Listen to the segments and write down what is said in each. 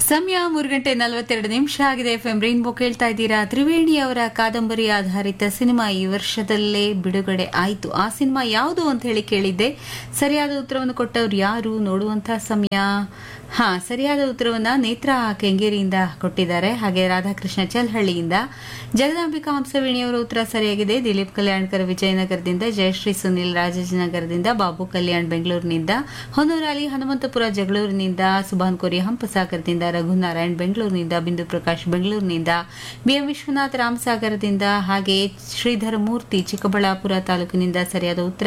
ಸಮಯ ಮೂರು ಗಂಟೆ ನಲವತ್ತೆರಡು ನಿಮಿಷ ಆಗಿದೆ ಎಫ್ ಎಂ ರೈನ್ಬೋ ಕೇಳ್ತಾ ಇದ್ದೀರಾ ತ್ರಿವೇಣಿ ಅವರ ಕಾದಂಬರಿ ಆಧಾರಿತ ಸಿನಿಮಾ ಈ ವರ್ಷದಲ್ಲೇ ಬಿಡುಗಡೆ ಆಯಿತು ಆ ಸಿನಿಮಾ ಯಾವುದು ಅಂತ ಹೇಳಿ ಕೇಳಿದ್ದೆ ಸರಿಯಾದ ಉತ್ತರವನ್ನು ಕೊಟ್ಟವ್ರು ಯಾರು ನೋಡುವಂತಹ ಸಮಯ ಹಾ ಸರಿಯಾದ ಉತ್ತರವನ್ನ ನೇತ್ರ ಕೆಂಗೇರಿಯಿಂದ ಕೊಟ್ಟಿದ್ದಾರೆ ಹಾಗೆ ರಾಧಾಕೃಷ್ಣ ಚಲ್ಹಳ್ಳಿಯಿಂದ ಜಗದಾಂಬಿಕಾ ಹಂಸವೇಣಿಯವರ ಉತ್ತರ ಸರಿಯಾಗಿದೆ ದಿಲೀಪ್ ಕಲ್ಯಾಣ್ಕರ್ ವಿಜಯನಗರದಿಂದ ಜಯಶ್ರೀ ಸುನಿಲ್ ರಾಜಾಜಿನಗರದಿಂದ ಬಾಬು ಕಲ್ಯಾಣ್ ಬೆಂಗಳೂರಿನಿಂದ ಹೊನ್ನೂರಾಲಿ ಹನುಮಂತಪುರ ಜಗಳೂರಿನಿಂದ ಸುಭಾನ್ ಕೋರಿ ಹಂಪಸಾಗರದಿಂದ ರಘುನಾರಾಯಣ್ ಬೆಂಗಳೂರಿನಿಂದ ಬಿಂದು ಪ್ರಕಾಶ್ ಬೆಂಗಳೂರಿನಿಂದ ಬಿಎಂ ವಿಶ್ವನಾಥ್ ರಾಮಸಾಗರದಿಂದ ಹಾಗೆ ಶ್ರೀಧರ ಮೂರ್ತಿ ಚಿಕ್ಕಬಳ್ಳಾಪುರ ತಾಲೂಕಿನಿಂದ ಸರಿಯಾದ ಉತ್ತರ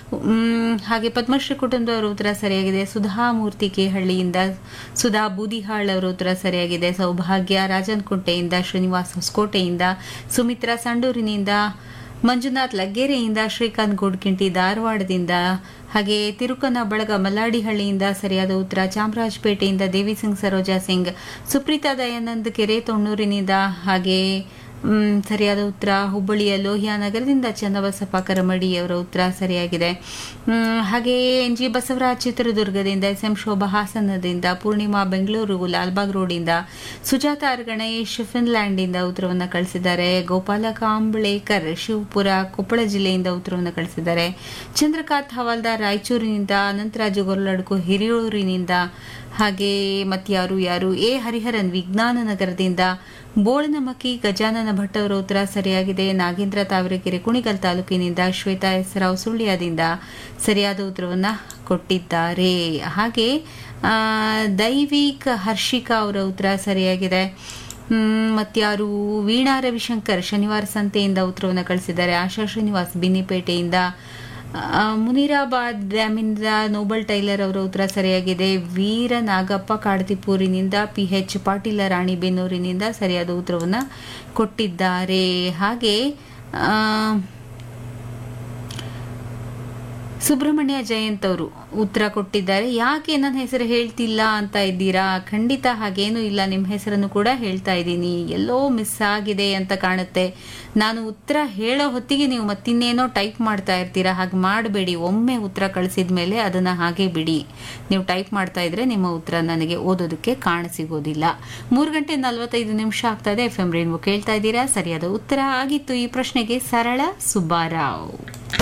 ಮ್, ಹಾಗೆ ಪದ್ಮಶ್ರೀ ಕುಟುಂಬದವರ ಉತ್ತರ ಸರಿಯಾಗಿದೆ ಸುಧಾ ಮೂರ್ತಿ ಕೇಹಳ್ಳಿಯಿಂದ ಸುಧಾ ಬೂದಿಹಾಳ್ ಅವರ ಉತ್ತರ ಸರಿಯಾಗಿದೆ ಸೌಭಾಗ್ಯ ರಾಜನ್ಕುಂಟೆಯಿಂದ ಶ್ರೀನಿವಾಸ್ ಹೊಸಕೋಟೆಯಿಂದ ಸುಮಿತ್ರಾ ಸಂಡೂರಿನಿಂದ ಮಂಜುನಾಥ್ ಲಗ್ಗೆರೆಯಿಂದ ಶ್ರೀಕಾಂತ್ ಗೋಡ್ಕಿಂಟಿ ಧಾರವಾಡದಿಂದ ಹಾಗೆ ತಿರುಕನ ಬಳಗ ಮಲ್ಲಾಡಿಹಳ್ಳಿಯಿಂದ ಸರಿಯಾದ ಉತ್ತರ ಚಾಮರಾಜಪೇಟೆಯಿಂದ ದೇವಿ ಸಿಂಗ್ ಸರೋಜಾ ಸಿಂಗ್ ಸುಪ್ರೀತಾ ದಯಾನಂದ್ ಕೆರೆ ತೊಣ್ಣೂರಿನಿಂದ ಹಾಗೆ ಮ್, ಸರಿಯಾದ ಉತ್ತರ ಹುಬ್ಬಳ್ಳಿಯ ಲೋಹಿಯಾ ನಗರದಿಂದ ಚನ್ನಬಸಪ್ಪ ಕರಮಡಿ ಅವರ ಉತ್ತರ ಸರಿಯಾಗಿದೆ ಮ್, ಹಾಗೆ ಎನ್ ಜಿ ಬಸವರಾಜ್ ಚಿತ್ರದುರ್ಗದಿಂದ ಎಸ್ ಎಂ ಶೋಭಾ ಹಾಸನದಿಂದ ಪೂರ್ಣಿಮಾ ಬೆಂಗಳೂರು ಲಾಲ್ಬಾಗ್ ರೋಡಿಂದ ಸುಜಾತ ಆರ್ ಗಣೇಶ್ ಫಿನ್ಲ್ಯಾಂಡಿಂದ ಉತ್ತರವನ್ನು ಕಳಿಸಿದ್ದಾರೆ ಗೋಪಾಲ ಕಾಂಬ್ಳೇಕರ್ ಶಿವಪುರ ಕೊಪ್ಪಳ ಜಿಲ್ಲೆಯಿಂದ ಉತ್ತರವನ್ನು ಕಳಿಸಿದ್ದಾರೆ ಚಂದ್ರಕಾಂತ್ ಹವಾಲ್ದಾರ್ ರಾಯಚೂರಿನಿಂದ ಅನಂತರಾಜು ಗೊರ್ಲಡ್ಕು ಹಿರಿಯೂರಿನಿಂದ ಹಾಗೆ ಮತ್ಯಾರು ಯಾರು ಎ ಹರಿಹರನ್ ವಿಜ್ಞಾನ ನಗರದಿಂದ ಬೋಳನಮಕ್ಕಿ ಗಜಾನನ ಭಟ್ ಅವರ ಉತ್ತರ ಸರಿಯಾಗಿದೆ ನಾಗೇಂದ್ರ ತಾವರೆಕೆರೆ ಕುಣಿಗಲ್ ತಾಲೂಕಿನಿಂದ ಶ್ವೇತಾ ಎಸ್ ರಾವ್ ಸುಳ್ಯದಿಂದ ಸರಿಯಾದ ಉತ್ತರವನ್ನ ಕೊಟ್ಟಿದ್ದಾರೆ ಹಾಗೆ ಆ, ದೈವಿಕ್ ಹರ್ಷಿಕಾ ಅವರ ಉತ್ತರ ಸರಿಯಾಗಿದೆ ಹ್ಮ್, ಮತ್ಯಾರು ವೀಣಾ ರವಿಶಂಕರ್ ಶನಿವಾರ ಸಂತೆಯಿಂದ ಉತ್ತರವನ್ನು ಕಳಿಸಿದ್ದಾರೆ ಆಶಾ ಶ್ರೀನಿವಾಸ್ ಬಿನ್ನಿಪೇಟೆಯಿಂದ ಆ, ಮುನಿರಾಬಾದ್ ಡ್ಯಾಮಿಂದ ನೋಬಲ್ ಟೈಲರ್ ಅವರ ಉತ್ತರ ಸರಿಯಾಗಿದೆ ವೀರ ನಾಗಪ್ಪ ಕಾಡ್ತಿಪೂರಿನಿಂದ ಪಿ ಎಚ್ ಪಾಟೀಲ ರಾಣಿಬೆನ್ನೂರಿನಿಂದ ಸರಿಯಾದ ಉತ್ತರವನ್ನು ಕೊಟ್ಟಿದ್ದಾರೆ ಹಾಗೆ ಆ, ಸುಬ್ರಹ್ಮಣ್ಯ ಜಯಂತ್ ಅವರು ಉತ್ತರ ಕೊಟ್ಟಿದ್ದಾರೆ ಯಾಕೆ ನನ್ನ ಹೆಸರು ಹೇಳ್ತಿಲ್ಲ ಅಂತ ಇದ್ದೀರಾ ಖಂಡಿತ ಹಾಗೇನೂ ಇಲ್ಲ ನಿಮ್ಮ ಹೆಸರನ್ನು ಕೂಡ ಹೇಳ್ತಾ ಇದ್ದೀನಿ ಎಲ್ಲೋ ಮಿಸ್ ಆಗಿದೆ ಅಂತ ಕಾಣುತ್ತೆ ನಾನು ಉತ್ತರ ಹೇಳೋ ಹೊತ್ತಿಗೆ ನೀವು ಮತ್ತಿನ್ನೇನೋ ಟೈಪ್ ಮಾಡ್ತಾ ಇರ್ತೀರಾ ಹಾಗೆ ಮಾಡಬೇಡಿ ಒಮ್ಮೆ ಉತ್ತರ ಕಳಿಸಿದ ಮೇಲೆ ಅದನ್ನ ಹಾಗೆ ಬಿಡಿ ನೀವು ಟೈಪ್ ಮಾಡ್ತಾ ಇದ್ರೆ ನಿಮ್ಮ ಉತ್ತರ ನನಗೆ ಓದೋದಕ್ಕೆ ಕಾಣಸಿಗೋದಿಲ್ಲ ಮೂರು ಗಂಟೆ ನಲವತ್ತೈದು ನಿಮಿಷ ಆಗ್ತಾ ಇದೆ ಎಫ್ ಎಂ ರೇನ್ಬೋ ಕೇಳ್ತಾ ಇದ್ದೀರಾ ಸರಿಯಾದ ಉತ್ತರ ಆಗಿತ್ತು ಈ ಪ್ರಶ್ನೆಗೆ Sarala Subbarao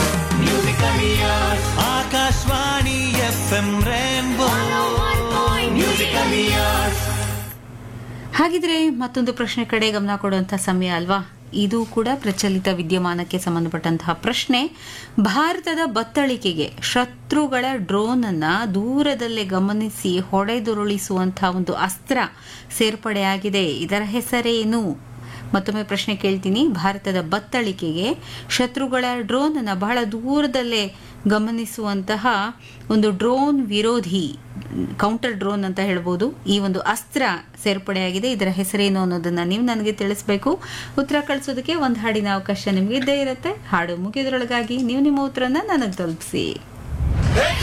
Akashvani F M rainbow musical years ಹಾಗಿದ್ರೆ ಮತ್ತೊಂದು ಪ್ರಶ್ನೆ ಕಡೆ ಗಮನ ಕೊಡುವಂತಹ ಸಮಯ ಅಲ್ವಾ ಇದು ಕೂಡ ಪ್ರಚಲಿತ ವಿದ್ಯಮಾನಕ್ಕೆ ಸಂಬಂಧಪಟ್ಟಂತಹ ಪ್ರಶ್ನೆ ಭಾರತದ ಬತ್ತಳಿಕೆಗೆ ಶತ್ರುಗಳ ಡ್ರೋನ್ ಅನ್ನ ದೂರದಲ್ಲೇ ಗಮನಿಸಿ ಹೊಡೆದುರುಳಿಸುವಂತಹ ಒಂದು ಅಸ್ತ್ರ ಸೇರ್ಪಡೆಯಾಗಿದೆ ಇದರ ಹೆಸರೇನು ಮತ್ತೊಮ್ಮೆ ಪ್ರಶ್ನೆ ಕೇಳ್ತೀನಿ ಭಾರತದ ಬತ್ತಳಿಕೆಗೆ ಶತ್ರುಗಳ ಡ್ರೋನ್ ಅನ್ನ ಬಹಳ ದೂರದಲ್ಲೇ ಗಮನಿಸುವಂತಹ ಒಂದು ಡ್ರೋನ್ ವಿರೋಧಿ ಕೌಂಟರ್ ಡ್ರೋನ್ ಅಂತ ಹೇಳ್ಬೋದು ಈ ಒಂದು ಅಸ್ತ್ರ ಸೇರ್ಪಡೆಯಾಗಿದೆ ಇದರ ಹೆಸರೇನು ಅನ್ನೋದನ್ನ ನೀವು ನನಗೆ ತಿಳಿಸ್ಬೇಕು ಉತ್ತರ ಕಳಿಸೋದಕ್ಕೆ ಒಂದು ಹಾಡಿನ ಅವಕಾಶ ನಿಮ್ಗೆ ಇದ್ದೇ ಇರುತ್ತೆ ಹಾಡು ಮುಗಿದ್ರೊಳಗಾಗಿ ನೀವು ನಿಮ್ಮ ಉತ್ತರನ ನನಗೆ ತಲುಪಿಸಿ